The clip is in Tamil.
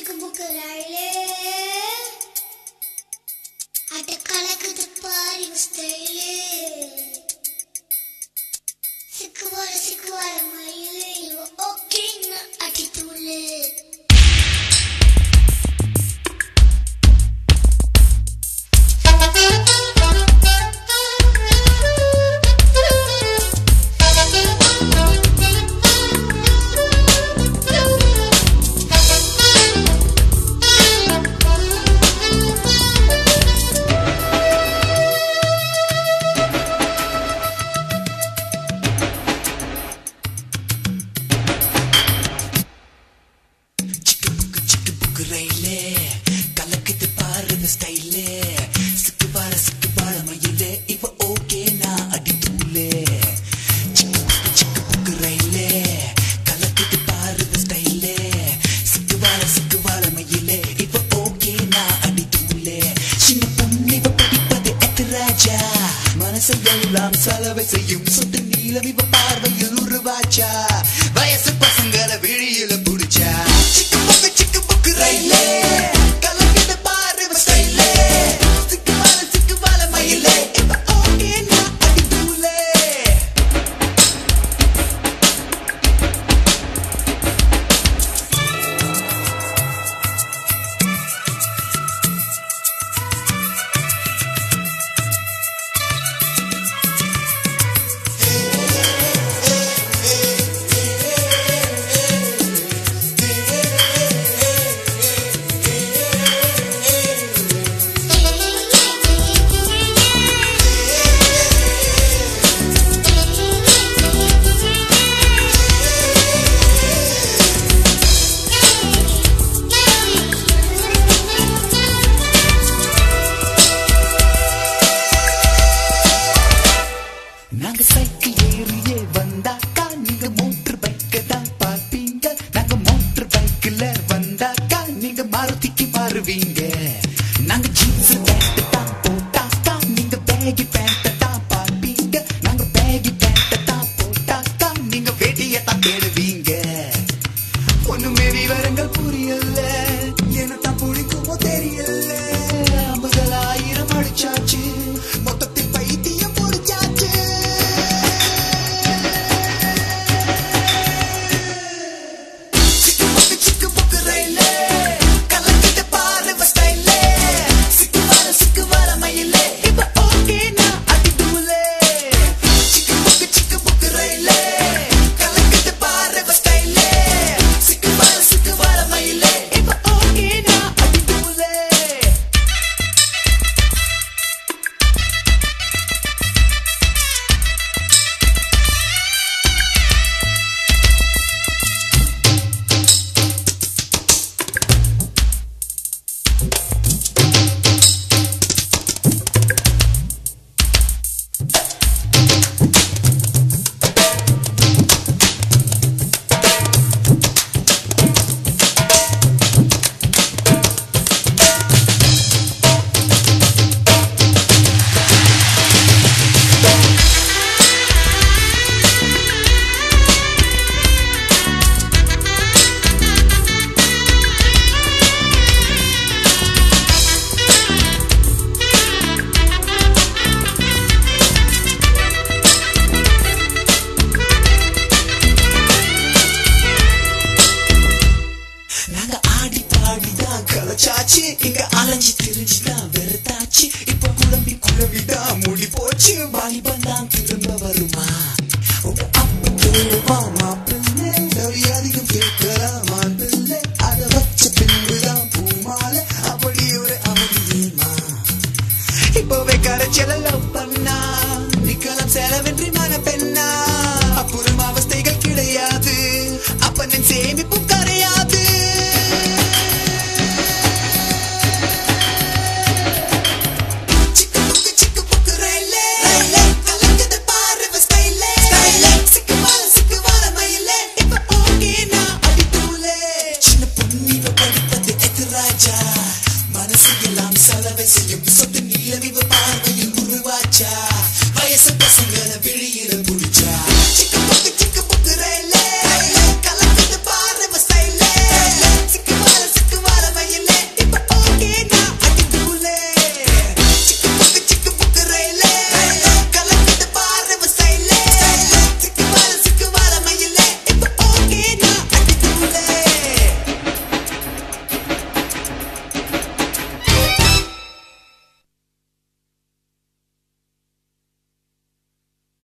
சிக்கு புக்கு ரயிலே அட்ட கலக்குது பாரி ஸ்டைலே சிக்கு வர சிக்கு வர மயிலே இவ ஓகேங்க அடி தூளே சிக்கு புக்கு சிக்கு புக்கு ரயிலே கலக்குது பாரு ஸ்டைலே சிக்கு பார சிக்கு பார மயிலே இப்ப ஓகே நான் அடி தூளே சிக்கு புக்கு சிக்கு புக்கு ரயிலே கலக்குது பாரு ஸ்டைலே சிக்கு பார சிக்கு பார மயிலே இப்ப ஓகே நான் அடி தூளே சின்ன பொண்ணு இவ படிப்பது எத்து ராஜா மனசை எல்லாம் செலவை செய்யும் சொட்டு நீளம் இவ பார்வையில் உருவாச்சா வயசு பசங்களை விழியில புடிச்சா சிக்கு புக்கு சிக்கு புக்கு ரயிலே கலக்கிட்டு பாரு இவ ஸ்டைலே சிக்கு பால சிக்கு பால மயிலே இப்ப ஓகே நான் அடி தூளே நாங்க சைக்கிள் ஏறியே வந்தாக்கா நீங்க மோட்டர் பைக்க தான் பார்ப்பீங்க நாங்க மோட்டர் பைக்ல வந்தாக்கா நீங்க மாருதிக்கு மாறுவீங்க நாங்க ஜீன்ஸ் பேண்ட் தான் போட்டாக்கா நீங்க பேகி பேண்ட் தான் பார்ப்பீங்க நாங்க பேகி பேண்ட் தான் போட்டாக்கா நீங்க வெடிய தான் தேடுவீங்க ஒண்ணுமே விவரங்கள் புரியல என்னத்தான் பிடிக்குமோ தெரியல முதலாயிரம் அடிச்சாச்சு மொத்தத்தில் பைத்தியம் முடிச்சாச்சு சிக்கு புக்கு சிக்கு புக்கு ரயிலே கலக்கிட்டு பாரு இவ ஸ்டைலே சிக்கு வர சிக்கு வர மயிலே இப்ப ஓகே நான் அடி தூளே சிக்கு புக்கு சிக்கு புக்கு ரயிலே கலக்கிட்டு பாரு இவ ஸ்டைலே சிக்கு வர சிக்கு வர மயிலே இப்ப ஓகே நான் அடி தூளே நாங்க ஆடி பாடிதான் கலச்சாச்சு இங்க அலைஞ்சு